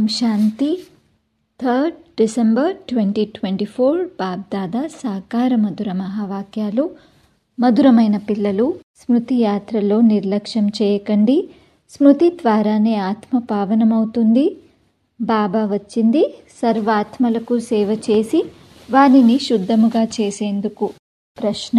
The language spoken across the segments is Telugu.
శాంతి third December twenty twenty four Bapdada సాకార మధుర మహావాక్యాలు మధురమైన పిల్లలు స్మృతి యాత్రలో నిర్లక్ష్యం చేయకండి స్మృతి ద్వారానే ఆత్మ పావనమవుతుంది బాబా వచ్చింది సర్వాత్మలకు సేవ చేసి వారిని శుద్ధముగా చేసేందుకు ప్రశ్న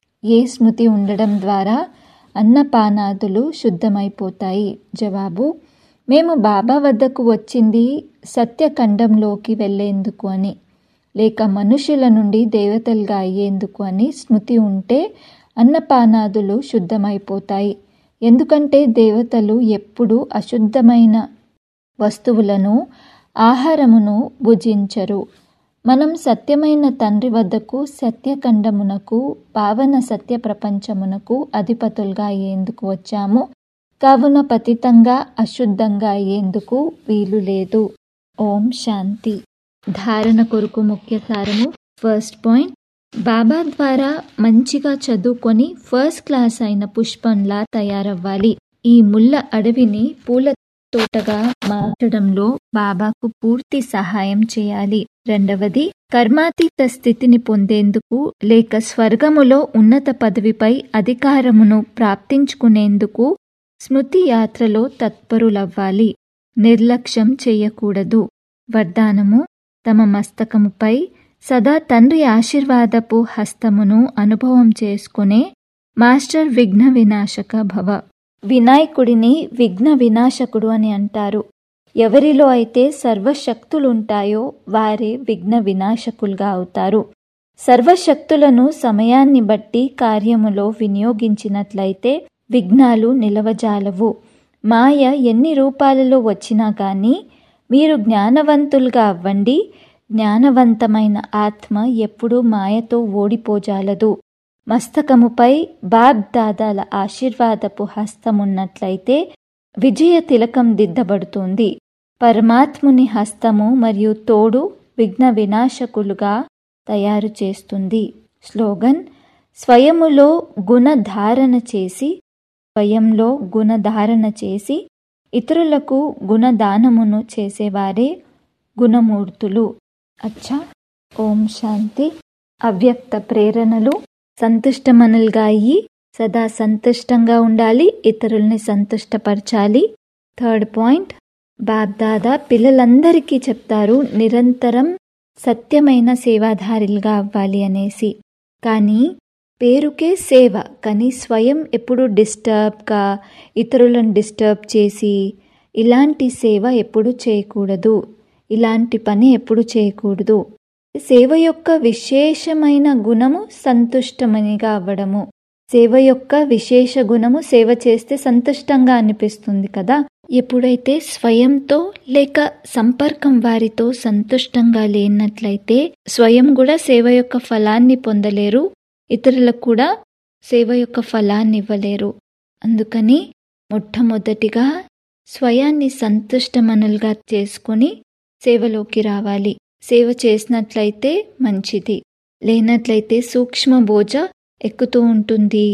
ఏ స్మృతి ఉండడం ద్వారా అన్నపానాదులు శుద్ధమైపోతాయి జవాబు మేము బాబా వద్దకు వచ్చింది సత్యఖండంలోకి వెళ్ళేందుకు అని లేక మనుషుల నుండి దేవతలుగా అయ్యేందుకు అని స్మృతి ఉంటే అన్నపానాదులు శుద్ధమైపోతాయి ఎందుకంటే దేవతలు ఎప్పుడూ అశుద్ధమైన వస్తువులను ఆహారమును భుజించరు మనం సత్యమైన తండ్రి వద్దకు సత్యఖండమునకు పావన సత్య ప్రపంచమునకు అధిపతులుగా అయ్యేందుకు వచ్చాము కావున పతితంగా అశుద్ధంగా అయ్యేందుకు వీలు లేదు ఓం శాంతి ధారణ కొరకు ముఖ్య సారము ఫస్ట్ పాయింట్ బాబా ద్వారా మంచిగా చదువుకొని ఫస్ట్ క్లాస్ అయిన పుష్పంలా తయారవ్వాలి ఈ ముళ్ళ అడవిని పూల తోటగా మార్చడంలో బాబాకు పూర్తి సహాయం చేయాలి రెండవది కర్మాతీత స్థితిని పొందేందుకు లేక స్వర్గములో ఉన్నత పదవిపై అధికారమును ప్రాప్తించుకునేందుకు స్మృతి యాత్రలో తత్పరులవ్వాలి నిర్లక్ష్యం చేయకూడదు వడ్డానము తమ మస్తకముపై సదా తండ్రి ఆశీర్వాదపు హస్తమును అనుభవం చేసుకునే మాస్టర్ విఘ్న వినాశక భవ వినాయకుడిని విఘ్న వినాశకుడు అని అంటారు ఎవరిలో అయితే సర్వశక్తులుంటాయో వారే విఘ్న వినాశకులుగా అవుతారు సర్వశక్తులను సమయాన్ని బట్టి కార్యములో వినియోగించినట్లయితే విఘ్నాలు నిలవజాలవు మాయ ఎన్ని రూపాలలో వచ్చినా కానీ మీరు జ్ఞానవంతులుగా అవ్వండి జ్ఞానవంతమైన ఆత్మ ఎప్పుడూ మాయతో ఓడిపోజాలదు మస్తకముపై బాబ్ దాదాల ఆశీర్వాదపు హస్తమున్నట్లయితే విజయ తిలకం దిద్దబడుతుంది పరమాత్ముని హస్తము మరియు తోడు విఘ్న వినాశకులుగా తయారు చేస్తుంది స్లోగన్ స్వయములో గుణధారణ చేసి స్వయంలో గుణధారణ చేసి ఇతరులకు గుణదానమును చేసేవారే గుణమూర్తులు అచ్చా ఓం శాంతి అవ్యక్త ప్రేరణలు సంతుష్టమనులుగా అయ్యి సదా సంతుష్టంగా ఉండాలి ఇతరుల్ని సంతుష్టపరచాలి థర్డ్ పాయింట్ బాబ్దాదా పిల్లలందరికీ చెప్తారు నిరంతరం సత్యమైన సేవాధారులుగా అవ్వాలి అనేసి కానీ పేరుకే సేవ కానీ స్వయం ఎప్పుడు డిస్టర్బ్గా ఇతరులను డిస్టర్బ్ చేసి ఇలాంటి సేవ ఎప్పుడు చేయకూడదు ఇలాంటి పని ఎప్పుడు చేయకూడదు సేవ యొక్క విశేషమైన గుణము సంతుష్టమనిగా అవ్వడము సేవ యొక్క విశేష గుణము సేవ చేస్తే సంతుష్టంగా అనిపిస్తుంది కదా ఎప్పుడైతే స్వయంతో లేక సంపర్కం వారితో సంతుష్టంగా లేనట్లయితే స్వయం కూడా సేవ యొక్క ఫలాన్ని పొందలేరు ఇతరులకు కూడా సేవ యొక్క ఫలాన్ని ఇవ్వలేరు అందుకని మొట్టమొదటిగా స్వయాన్ని సంతుష్టమనులుగా చేసుకొని సేవలోకి రావాలి సేవ చేసినట్లయితే మంచిది లేనట్లయితే సూక్ష్మ బోజ ఎక్కుతూ ఉంటుంది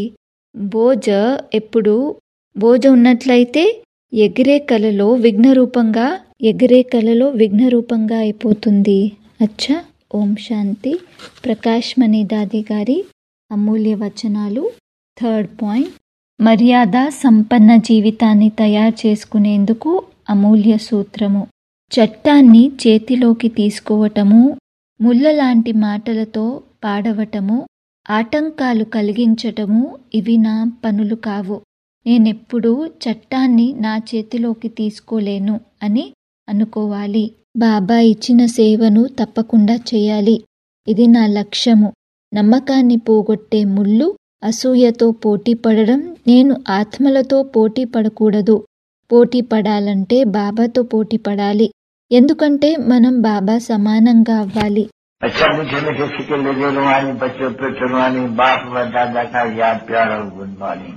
బోజ ఎప్పుడు బోజ ఉన్నట్లయితే ఎగిరే కలలో విఘ్న రూపంగా ఎగిరే కలలో విఘ్న రూపంగా అయిపోతుంది అచ్చా ఓం శాంతి ప్రకాష్ మణి దాది గారి అమూల్య వచనాలు థర్డ్ పాయింట్ మర్యాద సంపన్న జీవితాన్ని తయారు చేసుకునేందుకు అమూల్య సూత్రము చట్టాన్ని చేతిలోకి తీసుకోవటము ముళ్ళ లాంటి మాటలతో పాడవటము ఆటంకాలు కలిగించటము ఇవి నా పనులు కావు నేనెప్పుడూ చట్టాన్ని నా చేతిలోకి తీసుకోలేను అని అనుకోవాలి బాబా ఇచ్చిన సేవను తప్పకుండా చేయాలి ఇది నా లక్ష్యము నమ్మకాన్ని పోగొట్టే ముళ్ళు అసూయతో పోటీ పడడం నేను ఆత్మలతో పోటీ పడకూడదు పోటీ పడాలంటే బాబాతో పోటీ పడాలి ఎందుకంటే మనం బాబా సమానంగా అవ్వాలి अच्छा मीठे मीठे सिक्के लगे रुहानी बच्चों पे चुनवानी बाप व दादा का याद प्यार और गुड मॉर्निंग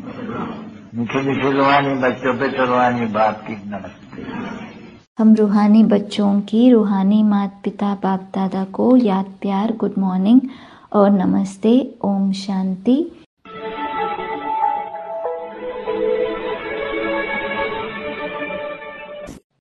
मीठे मीठे रुहानी बच्चों पे चुनवानी बाप की नमस्ते हम रूहानी बच्चों की रूहानी माता पिता बाप दादा को याद प्यार गुड मॉर्निंग और नमस्ते ओम शांति